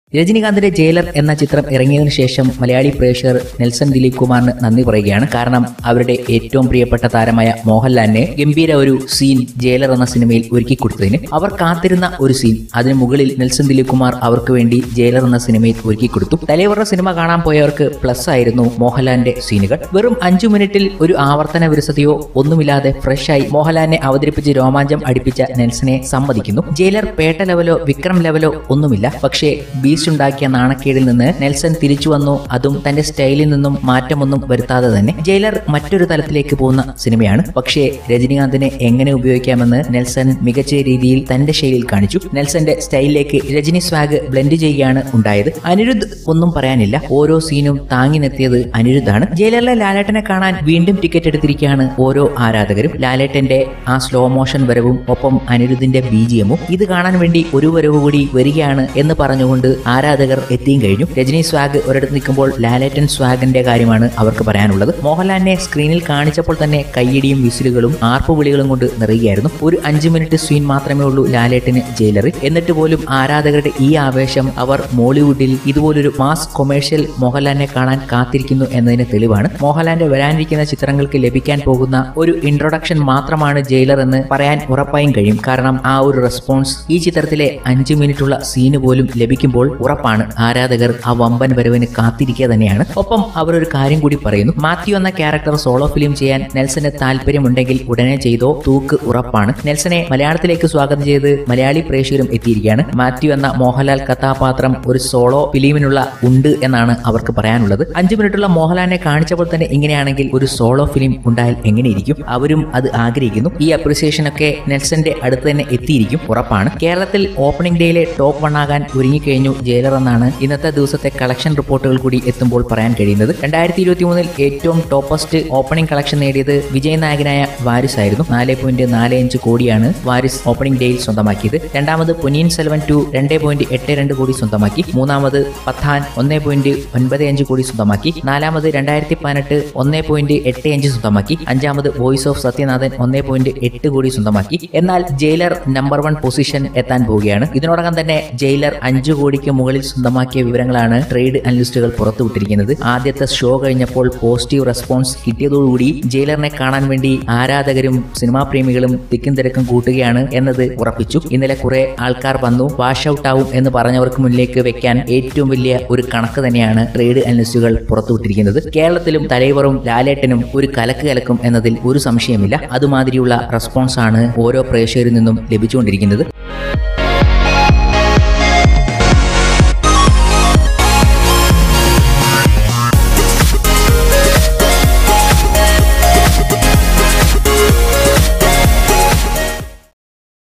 രജനികാന്തിന്റെ jailer എന്ന ചിത്രം ഇറങ്ങിയതിനു ശേഷം മലയാളി പ്രേക്ഷകർ നെൽസൺ ദിലീപ് കുമാറിന് നന്ദി പറയുകയാണ് കാരണം അവരുടെ ഏറ്റവും പ്രിയപ്പെട്ട താരമായ മോഹൻലാലിനെ ഗംഭീര ഒരു സീൻ ജയിലർ എന്ന സിനിമയിൽ ഒരുക്കി കൊടുത്തതിന് അവർ കാത്തിരുന്ന ഒരു സീൻ അതിന് മുകളിൽ നെൽസൺ ദിലീപ് കുമാർ അവർക്ക് വേണ്ടി ജയിലർ എന്ന സിനിമയിൽ ഒരുക്കി കൊടുത്തു തലൈവറുടെ സിനിമ കാണാൻ പോയവർക്ക് പ്ലസ് ആയിരുന്നു മോഹൻലാലിന്റെ സീനുകൾ വെറും അഞ്ചു മിനിറ്റിൽ ഒരു ആവർത്തന വിരസതയോ ഒന്നുമില്ലാതെ ഫ്രഷ് ആയി മോഹൻലാലിനെ അവതരിപ്പിച്ച് രോമാഞ്ചം അടിപ്പിച്ച നെൽസനെ സമ്മതിക്കുന്നു ജയിലർ പേട്ട ലെവലോ വിക്രം ലെവലോ ഒന്നുമില്ല പക്ഷേ ബീസ്റ്റ് ഉണ്ടാക്കിയ നാണക്കേടിൽ നിന്ന് നെൽസൺ തിരിച്ചു വന്നു അതും തന്റെ സ്റ്റൈലിൽ നിന്നും മാറ്റമൊന്നും വരുത്താതെ തന്നെ ജയിലർ മറ്റൊരു തലത്തിലേക്ക് പോകുന്ന സിനിമയാണ് പക്ഷേ രജനികാന്തിനെ എങ്ങനെ ഉപയോഗിക്കാമെന്ന് നെൽസൺ മികച്ച രീതിയിൽ തന്റെ ശൈലിയിൽ കാണിച്ചു നെൽസന്റെ സ്റ്റൈലിലേക്ക് രജനി സ്വാഗ് ബ്ലെൻഡ് ചെയ്യുകയാണ് ഉണ്ടായത് അനിരുദ്ധ് ഒന്നും പറയാനില്ല ഓരോ സീനും താങ്ങി നിർത്തിയത് അനിരുദ്ധാണ് ജയിലറിലെ ലാലേട്ടനെ കാണാൻ വീണ്ടും ടിക്കറ്റ് എടുത്തിരിക്കുകയാണ് ഓരോ ആരാധകരും ലാലേട്ടന്റെ ആ സ്ലോ മോഷൻ വരവും ഒപ്പം അനിരുദ്ധിന്റെ ബിജിഎമ്മും ഇത് കാണാൻ വേണ്ടി ഒരു വരവ് കൂടി വരികയാണ് എന്ന് പറഞ്ഞുകൊണ്ട് ആരാധകർ എത്തിയും കഴിഞ്ഞു രജനി സ്വാഗ് ഒരിടത്ത് നിൽക്കുമ്പോൾ ലാലേട്ടൻ സ്വാഗിന്റെ കാര്യമാണ് അവർക്ക് പറയാനുള്ളത് മോഹൻലാലിനെ സ്ക്രീനിൽ കാണിച്ചപ്പോൾ തന്നെ കയ്യടിയും വിസിലുകളും ആർപ്പുവിളികളും കൊണ്ട് നിറയുകയായിരുന്നു ഒരു അഞ്ചു മിനിറ്റ് സീൻ മാത്രമേ ഉള്ളൂ ലാലേട്ടന് ജയിലറിൽ എന്നിട്ട് പോലും ആരാധകരുടെ ഈ ആവേശം അവർ മോളിവുഡിൽ ഇതുപോലൊരു മാസ് കൊമേഴ്ഷ്യൽ മോഹൻലാലിനെ കാണാൻ കാത്തിരിക്കുന്നു എന്നതിന് തെളിവാണ് മോഹൻലാലിന്റെ വരാനിരിക്കുന്ന ചിത്രങ്ങൾക്ക് ലഭിക്കാൻ പോകുന്ന ഒരു ഇൻട്രൊഡക്ഷൻ മാത്രമാണ് ജയിലർ എന്ന് പറയാൻ ഉറപ്പായും കഴിയും കാരണം ആ ഒരു റെസ്പോൺസ് ഈ ചിത്രത്തിലെ അഞ്ചു മിനിറ്റുള്ള സീന് പോലും ലഭിക്കുമ്പോൾ ഉറപ്പാണ് ആരാധകർ ആ വമ്പൻ വരവിന് കാത്തിരിക്കുക തന്നെയാണ് ഒപ്പം അവർ ഒരു കാര്യം കൂടി പറയുന്നു മാത്യു എന്ന ക്യാരക്ടർ സോളോ ഫിലിം ചെയ്യാൻ നെൽസന് താല്പര്യമുണ്ടെങ്കിൽ ഉടനെ ചെയ്തോ തൂക്ക് ഉറപ്പാണ് നെൽസനെ മലയാളത്തിലേക്ക് സ്വാഗതം ചെയ്ത് മലയാളി പ്രേക്ഷകരും എത്തിയിരിക്കുകയാണ് മാത്യു എന്ന മോഹൻലാൽ കഥാപാത്രം ഒരു സോളോ ഫിലിമിനുള്ള ഉണ്ട് എന്നാണ് അവർക്ക് പറയാനുള്ളത് അഞ്ചു മിനിറ്റുള്ള മോഹൻലാലിനെ കാണിച്ചപ്പോൾ തന്നെ ഇങ്ങനെയാണെങ്കിൽ ഒരു സോളോ ഫിലിം ഉണ്ടായാൽ എങ്ങനെയിരിക്കും അവരും അത് ആഗ്രഹിക്കുന്നു ഈ അപ്രിസിയേഷൻ ഒക്കെ നെൽസന്റെ അടുത്ത് തന്നെ എത്തിയിരിക്കും ഉറപ്പാണ് കേരളത്തിൽ ഓപ്പണിംഗ് ഡേയിലെ ടോപ്പ് വൺ ആകാൻ ഒരുങ്ങിക്കഴിഞ്ഞു ജയിലർ എന്നാണ് ഇന്നത്തെ ദിവസത്തെ കളക്ഷൻ റിപ്പോർട്ടുകൾ കൂടി എത്തുമ്പോൾ പറയാൻ കഴിയുന്നത് രണ്ടായിരത്തി ഇരുപത്തി മൂന്നിൽ ഏറ്റവും ടോപ്പസ്റ്റ് ഓപ്പണിംഗ് കളക്ഷൻ നേടിയത് വിജയ് നായകനായ വാരിസ് ആയിരുന്നു നാല് പോയിന്റ് നാല് അഞ്ച് കോടിയാണ് വാരിസ് ഓപ്പണിംഗ് ഡേയിൽ സ്വന്തമാക്കിയത് രണ്ടാമത് പൊന്നിയൻ സെൽവൻ ടു രണ്ട് പോയിന്റ് എട്ട് രണ്ട് കോടി സ്വന്തമാക്കി മൂന്നാമത് പത്താൻ ഒന്ന് പോയിന്റ് ഒൻപത് അഞ്ച് കോടി സ്വന്തമാക്കി നാലാമത് രണ്ടായിരത്തി പതിനെട്ട് ഒന്ന് പോയിന്റ് എട്ട് അഞ്ച് സ്വന്തമാക്കി അഞ്ചാമത് വോയിസ് ഓഫ് സത്യനാഥൻ ഒന്ന് പോയിന്റ് എട്ട് കോടി സ്വന്തമാക്കി എന്നാൽ ജയിലർ നമ്പർ വൺ പൊസിഷൻ എത്താൻ പോവുകയാണ് ഇതിനോടകം തന്നെ ജയിലർ അഞ്ചു കോടിക്ക് മുകളിൽ സ്വന്തമാക്കിയ വിവരങ്ങളാണ് ട്രേഡ് അനലിസ്റ്റുകൾ പുറത്തുവിട്ടിരിക്കുന്നത് ആദ്യത്തെ ഷോ കഴിഞ്ഞപ്പോൾ പോസിറ്റീവ് റെസ്പോൺസ് കിട്ടിയതോടുകൂടി ജയിലറിനെ കാണാൻ വേണ്ടി ആരാധകരും സിനിമാ പ്രേമികളും തിക്കും തിരക്കും കൂട്ടുകയാണ് എന്നത് ഉറപ്പിച്ചു ഇന്നലെ കുറെ ആൾക്കാർ വന്നു വാഷ് ഔട്ട് ആവും എന്ന് പറഞ്ഞവർക്ക് മുന്നിലേക്ക് വെക്കാൻ ഏറ്റവും വലിയ ഒരു കണക്ക് തന്നെയാണ് ട്രേഡ് അനലിസ്റ്റുകൾ പുറത്തുവിട്ടിരിക്കുന്നത് കേരളത്തിലും തലൈവറും ലാലേട്ടനും ഒരു കലക്ക് കലക്കും എന്നതിൽ ഒരു സംശയമില്ല അതുമാതിരിയുള്ള റെസ്പോൺസ് ആണ് ഓരോ പ്രേക്ഷകരിൽ നിന്നും ലഭിച്ചുകൊണ്ടിരിക്കുന്നത്